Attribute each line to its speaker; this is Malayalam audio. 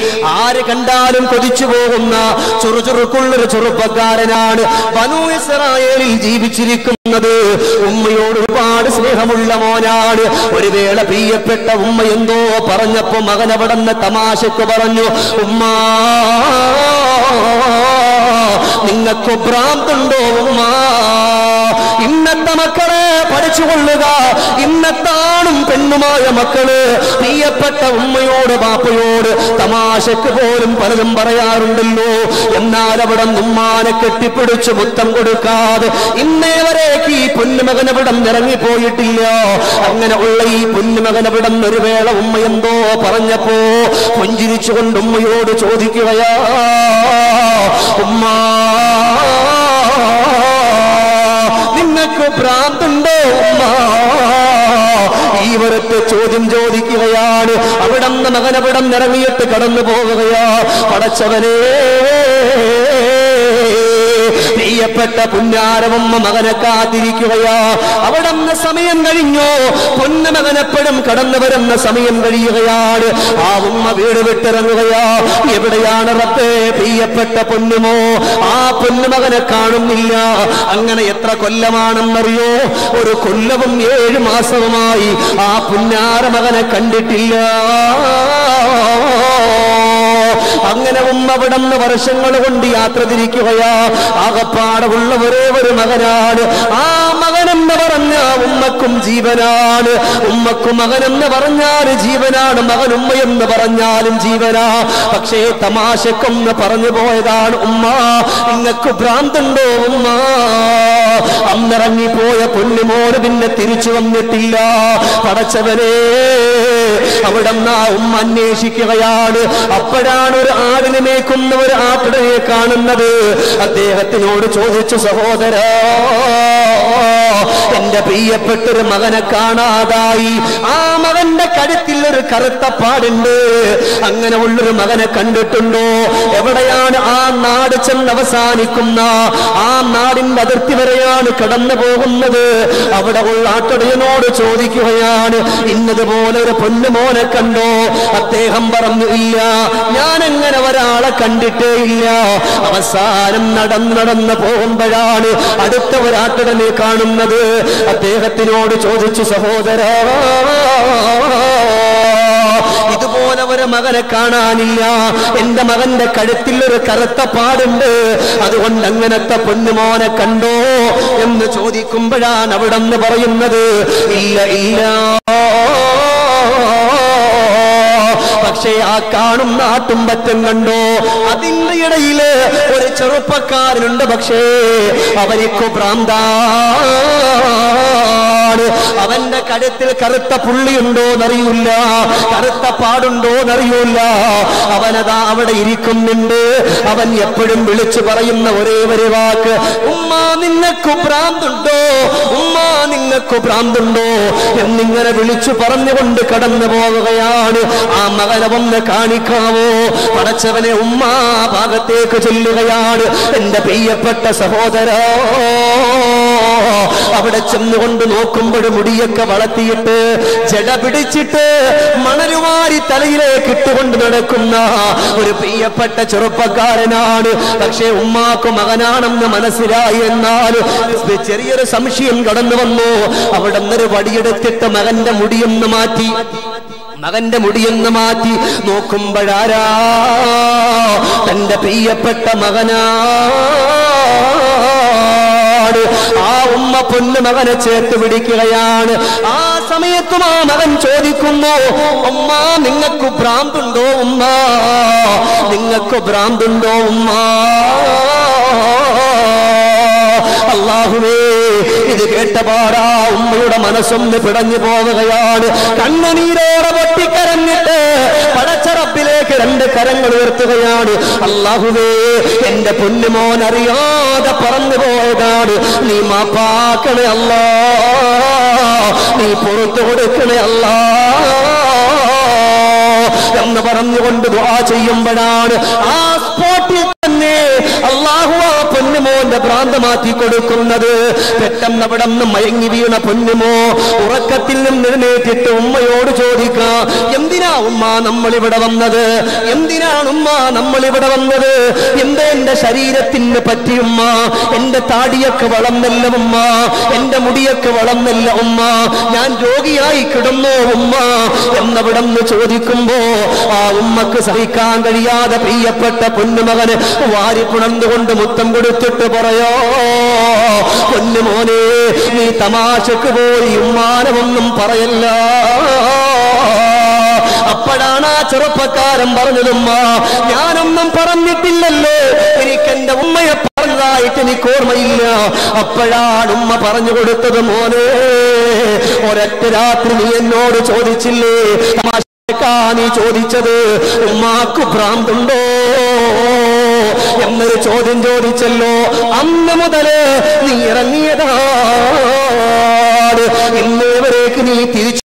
Speaker 1: ആര് കണ്ടാലും കൊതിച്ചു പോകുന്ന ചുറുചുറുക്കുള്ളൊരു ചെറുപ്പക്കാരനാണ് ബനു ഇസ്രായേലിൽ ജീവിച്ചിരിക്കുന്നത് ഉമ്മയോട് ഒരുപാട് സ്നേഹമുള്ള മോനാണ് ഒരു വേള പ്രിയപ്പെട്ട ഉമ്മ എന്തോ പറഞ്ഞപ്പോ മകൻ അവിടെ നിന്ന് തമാശക്ക് പറഞ്ഞു ഉമ്മ നിങ്ങൾക്ക് ഭ്രാന്തുണ്ടോ ഉമ്മ ഇന്നത്തെ മക്കളെ പഠിച്ചുകൊള്ളുക ഇന്നത്താണും പെണ്ണുമായ മക്കള് പ്രിയപ്പെട്ട ഉമ്മയോട് ബാപ്പയോട് തമാശക്ക് പോലും പലതും പറയാറുണ്ടല്ലോ എന്നാൽ അവിടെ ഉമ്മാനെ കെട്ടിപ്പിടിച്ച് മുത്തം കൊടുക്കാതെ ഇന്നേ വരേക്ക് ഈ പൊന്നുമകൻ അവിടെ ഇറങ്ങിപ്പോയിട്ടില്ല അങ്ങനെ ഉള്ള ഈ പൊന്നുമകൻ അവിടെ ഒരു വേള ഉമ്മ എന്തോ പറഞ്ഞപ്പോ പുഞ്ചിരിച്ചുകൊണ്ട് ഉമ്മയോട് ചോദിക്കുകയാ ഉമ്മ നിങ്ങൾക്ക് ഭ്രാന്തുണ്ടോ ഉമ്മ ഈ വരത്തെ ചോദ്യം ചോദിക്കുകയാണ് അവിടെ നിന്ന് മകൻ അവിടെ ഇറങ്ങിയിട്ട് കടന്നു പോവുകയാ പടച്ചവനേ പ്രിയപ്പെട്ട പുന്നാരവമ്മ മകനെ കാത്തിരിക്കുകയാ അവിടെ നിന്ന് സമയം കഴിഞ്ഞു പൊന്നുമകനെപ്പോഴും കടന്നു വരുന്ന സമയം കഴിയുകയാണ് ആ ഉമ്മ വീട് വിട്ടിറങ്ങുകയാ എവിടെയാണ് റബ്ബേ പ്രിയപ്പെട്ട പൊന്നുമോ ആ പൊന്നുമകനെ കാണുന്നില്ല അങ്ങനെ എത്ര കൊല്ലമാണെന്നറിയോ ഒരു കൊല്ലവും ഏഴ് മാസവുമായി ആ പുന്നാര മകനെ കണ്ടിട്ടില്ല അങ്ങനെ ഉമ്മ വിടന്ന് വർഷങ്ങൾ കൊണ്ട് യാത്ര തിരിക്കുകയാ ആകപ്പാടമുള്ള ഒരേ ഒരു മകനാണ് ആ മകനെന്ന് പറഞ്ഞ ഉമ്മക്കും ജീവനാണ് ഉമ്മക്കും മകനെന്ന് പറഞ്ഞാൽ ജീവനാണ് മകൻ ഉമ്മയെന്ന് പറഞ്ഞാലും ജീവനാ പക്ഷേ തമാശക്കൊന്ന് പറഞ്ഞു പോയതാണ് ഉമ്മ നിങ്ങൾക്ക് ഭ്രാന്തുണ്ടോ ഉമ്മ അന്നിറങ്ങിപ്പോയ പൊന്നുമോട് പിന്നെ തിരിച്ചു വന്നിട്ടില്ല പടച്ചവനെ അവിടെ ആ ഉമ്മ അന്വേഷിക്കുകയാണ് അപ്പോഴാണ് ഒരു ആടിനെ മേക്കുന്ന ഒരു ആട്ടിടയെ കാണുന്നത് അദ്ദേഹത്തിനോട് ചോദിച്ചു സഹോദരാ എന്റെ പ്രിയപ്പെട്ടൊരു മകനെ കാണാതായി ആ മകന്റെ കഴുത്തിൽ ഒരു കറുത്ത പാടുണ്ട് അങ്ങനെ ഉള്ളൊരു മകനെ കണ്ടിട്ടുണ്ടോ എവിടെയാണ് ആ നാട് ചെന്ന് അവസാനിക്കുന്ന ആ നാടിന്റെ അതിർത്തി വരെയാണ് കടന്നു പോകുന്നത് അവിടെ ഉള്ള ആട്ടടയനോട് ചോദിക്കുകയാണ് ഇന്നതുപോലെ ഒരു പൊന്നുമോനെ കണ്ടോ അദ്ദേഹം പറഞ്ഞു ഇല്ല ഞാൻ അങ്ങനെ ഒരാളെ കണ്ടിട്ടേ ഇല്ല അവസാനം നടന്ന് നടന്ന് പോകുമ്പോഴാണ് അടുത്ത ഒരാട്ടടനെ കാണുന്നത് അദ്ദേഹത്തിനോട് ചോദിച്ചു സഹോദരാ ഇതുപോലെ ഒരു മകനെ കാണാനില്ല എന്റെ മകന്റെ കഴുത്തിൽ ഒരു കറുത്ത പാടുണ്ട് അതുകൊണ്ട് അങ്ങനത്തെ പൊന്നുമോനെ കണ്ടോ എന്ന് ചോദിക്കുമ്പോഴാണ് അവിടെ നിന്ന് പറയുന്നത് ഇല്ല ഇല്ല പക്ഷേ ആ കാണുന്ന ആട്ടുമ്പറ്റം കണ്ടോ അതിന്റെ ഇടയില് ഒരു ചെറുപ്പക്കാരനുണ്ട് പക്ഷേ അവനിക്കു ഭ്രാന്താണ് അവന്റെ കഴുത്തിൽ കറുത്ത പുള്ളിയുണ്ടോ എന്നറിയില്ല കറുത്ത പാടുണ്ടോ എന്നറിയില്ല അവനതാ അവിടെ ഇരിക്കുന്നുണ്ട് അവൻ എപ്പോഴും വിളിച്ചു പറയുന്ന ഒരേ ഒരു വാക്ക് ഉമ്മ നിങ്ങൾക്കു ഭ്രാന്തുണ്ടോ ഉമ്മ നിങ്ങൾക്കു ഭ്രാന്തുണ്ടോ എന്നിങ്ങനെ വിളിച്ചു പറഞ്ഞുകൊണ്ട് കടന്നു പോവുകയാണ് ആ മകനെ ഒന്ന് കാണിക്കാവോ പടച്ചവനെ ഉമ്മ ഭാഗത്തേക്ക് ചെല്ലുകയാണ് എന്റെ പ്രിയപ്പെട്ട സഹോദരോ അവിടെ ചെന്നുകൊണ്ട് നോക്കുമ്പോൾ മുടിയൊക്കെ വളർത്തിയിട്ട് ജട പിടിച്ചിട്ട് മണലുമാരി തലയിലേക്ക് ഇട്ടുകൊണ്ട് നടക്കുന്ന ഒരു പ്രിയപ്പെട്ട ചെറുപ്പക്കാരനാണ് പക്ഷേ ഉമ്മാക്ക് മകനാണെന്ന് മനസ്സിലായി എന്നാൽ ചെറിയൊരു സംശയം കടന്നു വന്നു അവിടെ നിന്നൊരു വടിയെടുത്തിട്ട് മകന്റെ മുടിയൊന്ന് മാറ്റി മകന്റെ മുടിയൊന്ന് മാറ്റി നോക്കുമ്പോഴാരാ തന്റെ പ്രിയപ്പെട്ട മകനാണ് ആ ഉമ്മ പൊന്നു മകനെ ചേർത്ത് പിടിക്കുകയാണ് ആ സമയത്തും ആ മകൻ ചോദിക്കുന്നു ഉമ്മ നിങ്ങൾക്ക് ഭ്രാന്തുണ്ടോ ഉമ്മ നിങ്ങൾക്ക് ഭ്രാന്തുണ്ടോ ഉമ്മ അള്ളാഹുവേ ഇത് കേട്ടപാടാ ഉമ്മയുടെ മനസ്സൊന്ന് പിടഞ്ഞു പോവുകയാണ് കണ്ണുനീരോടെ പൊട്ടിക്കരഞ്ഞിട്ട് പടച്ചറപ്പിലേക്ക് രണ്ട് കരങ്ങൾ ഉയർത്തുകയാണ് അള്ളാഹുവേ എന്റെ പൊന്നുമോൻ അറിയാതെ പറന്നു പോയതാണ് നീ മാപ്പാക്കണേ അല്ലാ നീ പുറത്തു കൊടുക്കണേ അല്ലാ എന്ന് പറഞ്ഞുകൊണ്ട് ദുആ ചെയ്യുമ്പോഴാണ് ആ സ്പോട്ടിൽ തന്നെ അള്ളാഹു ആ പൊന്നു പൊന്നുമോന്റെ ഭ്രാന്ത് മാറ്റി കൊടുക്കുന്നത് പെട്ടെന്ന് അവിടെ നിന്ന് മയങ്ങി വീണ പൊന്നുമോ ഉറക്കത്തിൽ നിന്ന് എഴുന്നേറ്റിട്ട് ഉമ്മയോട് ചോദിക്കാം എന്തിനാ ഉമ്മ നമ്മൾ ഇവിടെ വന്നത് എന്തിനാണ് ഉമ്മ നമ്മൾ ഇവിടെ വന്നത് എന്താ എന്റെ ശരീരത്തിന് പറ്റി ഉമ്മ എന്റെ താടിയൊക്കെ വളർന്നല്ല ഉമ്മ എന്റെ മുടിയൊക്കെ വളർന്നല്ല ഉമ്മ ഞാൻ രോഗിയായി കിടന്നോ ഉമ്മ എന്നവിടെ നിന്ന് ചോദിക്കുമ്പോ ആ ഉമ്മക്ക് സഹിക്കാൻ കഴിയാതെ പ്രിയപ്പെട്ട പൊന്നുമകന് വാരി പുണർന്നുകൊണ്ട് മുത്തം കൊടുത്തിട്ട് പറയോ പൊന്നുമോനെ നീ തമാശക്ക് പോയി ഉമ്മാനമൊന്നും പറയല്ല അപ്പോഴാണ് ആ ചെറുപ്പക്കാരൻ പറഞ്ഞതുമ്മ ഞാനൊന്നും പറഞ്ഞിട്ടില്ലല്ലോ എനിക്ക് എന്റെ ഉമ്മയെ പറഞ്ഞതായിട്ട് എനിക്ക് ഓർമ്മയില്ല അപ്പോഴാണ് ഉമ്മ പറഞ്ഞു കൊടുത്തത് മോനെ ഒരൊറ്റ രാത്രി നീ എന്നോട് ചോദിച്ചില്ലേ തമാശക്കാ നീ ചോദിച്ചത് ഉമ്മാക്ക് ഭ്രാന്തുണ്ടോ എന്നൊരു ചോദ്യം ചോദിച്ചല്ലോ അന്ന് മുതല് നീ ഇറങ്ങിയതാണ് ഇന്നേവരേക്ക് നീ തിരിച്ചു